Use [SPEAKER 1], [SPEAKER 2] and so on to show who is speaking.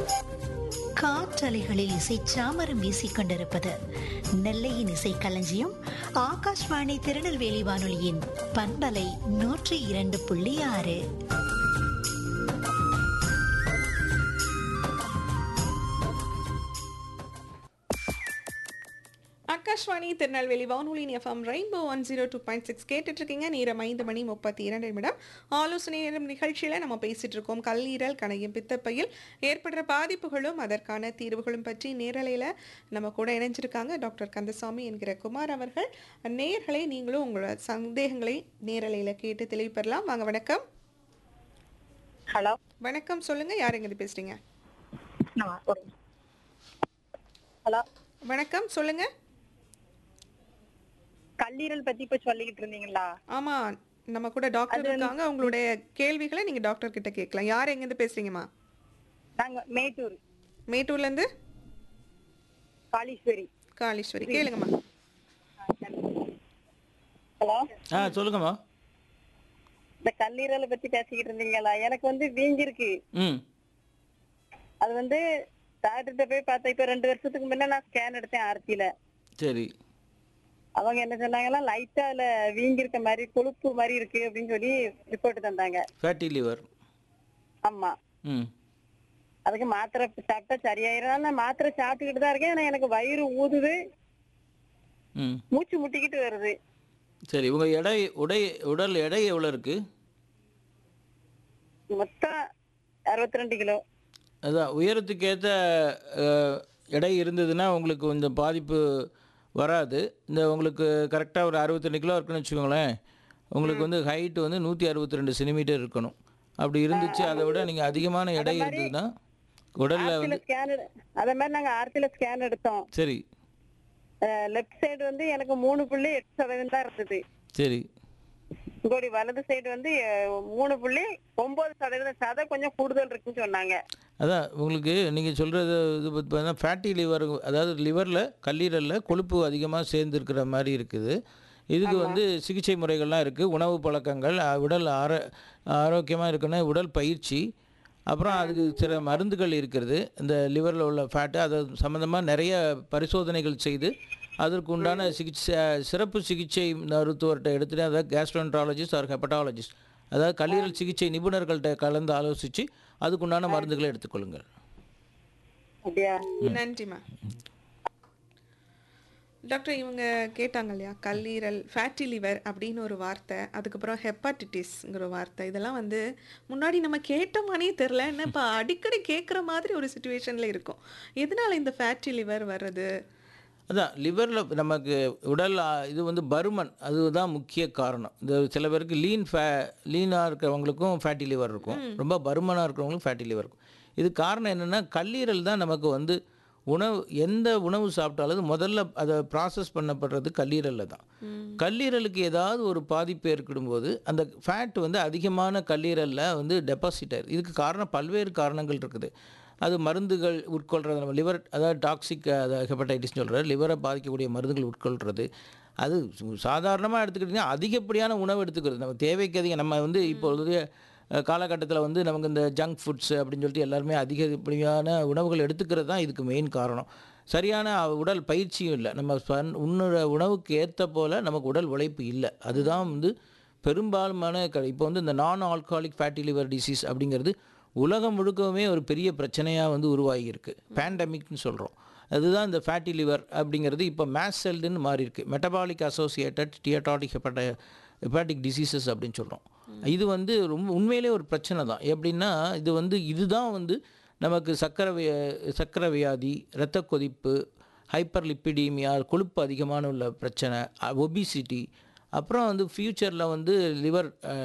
[SPEAKER 1] காற்றலைகளில் இசை சாமரம் வீசிக் கொண்டிருப்பது நெல்லையின் இசை களஞ்சியம் ஆகாஷ்வாணி திருநெல்வேலி வானொலியின் பண்பலை நூற்றி இரண்டு புள்ளி ஆறு
[SPEAKER 2] ஆகாஷ்வாணி திருநெல்வேலி வானொலியின் FM rainbow one zero two point six கேட்டுட்டு இருக்கீங்க நேரம் ஐந்து மணி முப்பத்தி இரண்டு நிமிடம் ஆலோசனை நேரம் நிகழ்ச்சியில் நம்ம பேசிட்டு இருக்கோம் கல்லீரல் கணையம் பித்தப்பையில் ஏற்படுற பாதிப்புகளும் அதற்கான தீர்வுகளும் பற்றி நேரலையில் நம்ம கூட இணைஞ்சிருக்காங்க டாக்டர் கந்தசாமி என்கிற குமார் அவர்கள் நேர்களை நீங்களும் உங்களோட சந்தேகங்களை நேரலையில் கேட்டு தெளிவு பெறலாம் வாங்க வணக்கம்
[SPEAKER 3] ஹலோ
[SPEAKER 2] வணக்கம் சொல்லுங்க யார் எங்கிருந்து பேசுறீங்க
[SPEAKER 3] ஹலோ
[SPEAKER 2] வணக்கம் சொல்லுங்க
[SPEAKER 3] கல்லீரல் பத்தி இப்ப சொல்லிக்கிட்டு இருந்தீங்களா
[SPEAKER 2] ஆமா நம்ம கூட டாக்டர் இருக்காங்க உங்களுடைய கேள்விகளை நீங்க டாக்டர் கிட்ட கேட்கலாம் யார் எங்க இருந்து பேசுறீங்கம்மா
[SPEAKER 3] நாங்க மேட்டூர்
[SPEAKER 2] மேட்டூர்ல இருந்து
[SPEAKER 3] காளீஸ்வரி
[SPEAKER 2] காளீஸ்வரி கேளுங்கம்மா
[SPEAKER 3] ஹலோ
[SPEAKER 4] ஆ சொல்லுங்கம்மா
[SPEAKER 3] இந்த கல்லீரலை பத்தி பேசிக்கிட்டு இருந்தீங்களா எனக்கு வந்து வீங்கிருக்கு
[SPEAKER 4] ம்
[SPEAKER 3] அது வந்து டாக்டர்கிட்ட போய் பார்த்தேன் இப்ப ரெண்டு வருஷத்துக்கு முன்ன நான் ஸ்கேன் எடுத்தேன் ஆர்த்தியில
[SPEAKER 4] சரி
[SPEAKER 3] அவங்க என்ன சொன்னாங்கன்னா லைட்டா அதுல வீங்கிருக்க மாதிரி கொழுப்பு மாதிரி இருக்கு அப்படின்னு சொல்லி ரிப்போர்ட் தந்தாங்க
[SPEAKER 4] ஃபேட்டி லிவர்
[SPEAKER 3] ஆமா
[SPEAKER 4] ம்
[SPEAKER 3] அதுக்கு மாத்திரை சாப்பிட்டா சரியாயிரும் நான் மாத்திரை சாப்பிட்டுக்கிட்டு தான் இருக்கேன் ஆனா எனக்கு வயிறு ஊதுது
[SPEAKER 4] ம்
[SPEAKER 3] மூச்சு முட்டிக்கிட்டு வருது
[SPEAKER 4] சரி உங்கள் எடை உடை உடல் எடை எவ்வளோ இருக்குது
[SPEAKER 3] மொத்தம் அறுபத்தி ரெண்டு கிலோ
[SPEAKER 4] அதான் உயரத்துக்கு ஏற்ற எடை இருந்ததுன்னா உங்களுக்கு கொஞ்சம் பாதிப்பு வராது இந்த உங்களுக்கு கரெக்டாக ஒரு அறுபத்தெண்டு கிலோ இருக்குன்னு வச்சுக்கோங்களேன் உங்களுக்கு வந்து ஹைட்டு வந்து நூற்றி அறுபத்தி ரெண்டு சென்டிமீட்டர் இருக்கணும் அப்படி இருந்துச்சு அதை விட நீங்கள் அதிகமான எடை இருந்ததுன்னா உடலில்
[SPEAKER 3] ஆர்த்தில
[SPEAKER 4] வந்து
[SPEAKER 3] ஸ்கேன் அதே மாதிரி நாங்க ஆர்த்தில ஸ்கேன் எடுத்தோம்
[SPEAKER 4] சரி
[SPEAKER 3] லெஃப்ட் சைடு வந்து எனக்கு மூணு புள்ளி எட்டு சதவீதம் தான் இருந்தது
[SPEAKER 4] சரி
[SPEAKER 3] இங்கோடி வலது சைடு வந்து அஹ், மூணு புள்ளி ஒன்பது சதவீதம் சதை கொஞ்சம் கூடுதல் இருக்குன்னு சொன்னாங்க
[SPEAKER 4] அதான் உங்களுக்கு நீங்கள் சொல்கிறது இது பத்தி பார்த்தீங்கன்னா ஃபேட்டி லிவர் அதாவது லிவரில் கல்லீரலில் கொழுப்பு அதிகமாக சேர்ந்துருக்கிற மாதிரி இருக்குது இதுக்கு வந்து சிகிச்சை முறைகள்லாம் இருக்குது உணவு பழக்கங்கள் அஹ், உடல் ஆர ஆரோக்கியமாக இருக்கணும் உடல் பயிற்சி அப்புறம் அதுக்கு சில மருந்துகள் இருக்கிறது இந்த லிவரில் உள்ள ஃபேட்டு அது சம்மந்தமாக நிறைய பரிசோதனைகள் செய்து அதற்கு உண்டான சிகிச்சை சிறப்பு சிகிச்சை மருத்துவர்கிட்ட எடுத்துகிட்டு அதாவது கேஸ்ட்ரோன்ட்ராலஜிஸ்ட் ஆர் ஹெப்படாலஜிஸ்ட் அதாவது கல்லீரல் சிகிச்சை நிபுணர்கள்ட்ட கலந்து ஆலோசித்து அதுக்குண்டான மருந்துகளை எடுத்துக்கொள்ளுங்கள்
[SPEAKER 3] அப்படியா
[SPEAKER 2] நன்றிம்மா டாக்டர் இவங்க கேட்டாங்க இல்லையா கல்லீரல் ஃபேட்டி லிவர் அப்படின்னு ஒரு வார்த்தை அதுக்கப்புறம் ஹெப்பாட்டிட்டிஸ்ங்கிற வார்த்தை இதெல்லாம் வந்து முன்னாடி நம்ம கேட்டோமானே தெரில என்ன இப்போ அடிக்கடி கேட்குற மாதிரி ஒரு சுச்சுவேஷனில் இருக்கும் எதனால இந்த ஃபேட்டி லிவர் வர்றது
[SPEAKER 4] அதான் லிவரில் நமக்கு உடல் ஆ, இது வந்து பருமன் அதுதான் முக்கிய காரணம் இந்த சில பேருக்கு லீன் ஃபே லீனாக இருக்கிறவங்களுக்கும் ஃபேட்டி லிவர் இருக்கும் ரொம்ப பருமனாக இருக்கிறவங்களுக்கும் ஃபேட்டி லிவர் இருக்கும் இது காரணம் என்னென்னா கல்லீரல் தான் நமக்கு வந்து உணவு எந்த உணவு சாப்பிட்டாலும் முதல்ல அதை ப்ராசஸ் பண்ணப்படுறது கல்லீரலில் தான் கல்லீரலுக்கு ஏதாவது ஒரு பாதிப்பு ஏற்படும்போது அந்த ஃபேட் வந்து அதிகமான கல்லீரலில் வந்து டெபாசிட் ஆயிருக்கு இதுக்கு காரணம் பல்வேறு காரணங்கள் இருக்குது அது மருந்துகள் உட்கொள்கிறது நம்ம லிவர் அதாவது டாக்ஸிக் ஹெப்படைட்டிஸ்னு சொல்கிற லிவரை பாதிக்கக்கூடிய மருந்துகள் உட்கொள்கிறது அது சாதாரணமாக எடுத்துக்கிட்டிங்கன்னா அதிகப்படியான உணவு எடுத்துக்கிறது நம்ம தேவைக்கு அதிகம் நம்ம வந்து இப்பொழுது காலகட்டத்தில் வந்து நமக்கு இந்த ஜங்க் ஃபுட்ஸ் அப்படின்னு சொல்லிட்டு எல்லாருமே அதிகப்படியான உணவுகள் எடுத்துக்கிறது தான் இதுக்கு மெயின் காரணம் சரியான உடல் பயிற்சியும் இல்லை நம்ம சன் உன்னுற உணவுக்கு ஏற்ற போல் நமக்கு உடல் உழைப்பு இல்லை அதுதான் வந்து பெரும்பாலுமான க இப்போ வந்து இந்த நான் ஆல்கஹாலிக் ஃபேட்டி லிவர் டிசீஸ் அப்படிங்கிறது உலகம் முழுக்கவுமே ஒரு பெரிய பிரச்சனையாக வந்து உருவாகியிருக்கு பேண்டமிக்னு சொல்கிறோம் அதுதான் இந்த ஃபேட்டி லிவர் அப்படிங்கிறது இப்போ மேஸ் செல்டுன்னு மாறி இருக்கு மெட்டபாலிக் அசோசியேட்டட் டியட்டாட்டிக் ஹெப்பட ஹெப்பாட்டிக் டிசீசஸ் அப்படின்னு சொல்கிறோம் இது வந்து ரொம்ப உண்மையிலே ஒரு பிரச்சனை தான் எப்படின்னா இது வந்து இதுதான் வந்து நமக்கு சக்கரை வியா- சக்கரை வியாதி இரத்த கொதிப்பு ஹைப்பர் லிப்பிடீமியா கொழுப்பு அதிகமான உள்ள பிரச்சனை ஒபிசிட்டி அப்புறம் வந்து ஃப்யூச்சரில் வந்து லிவர்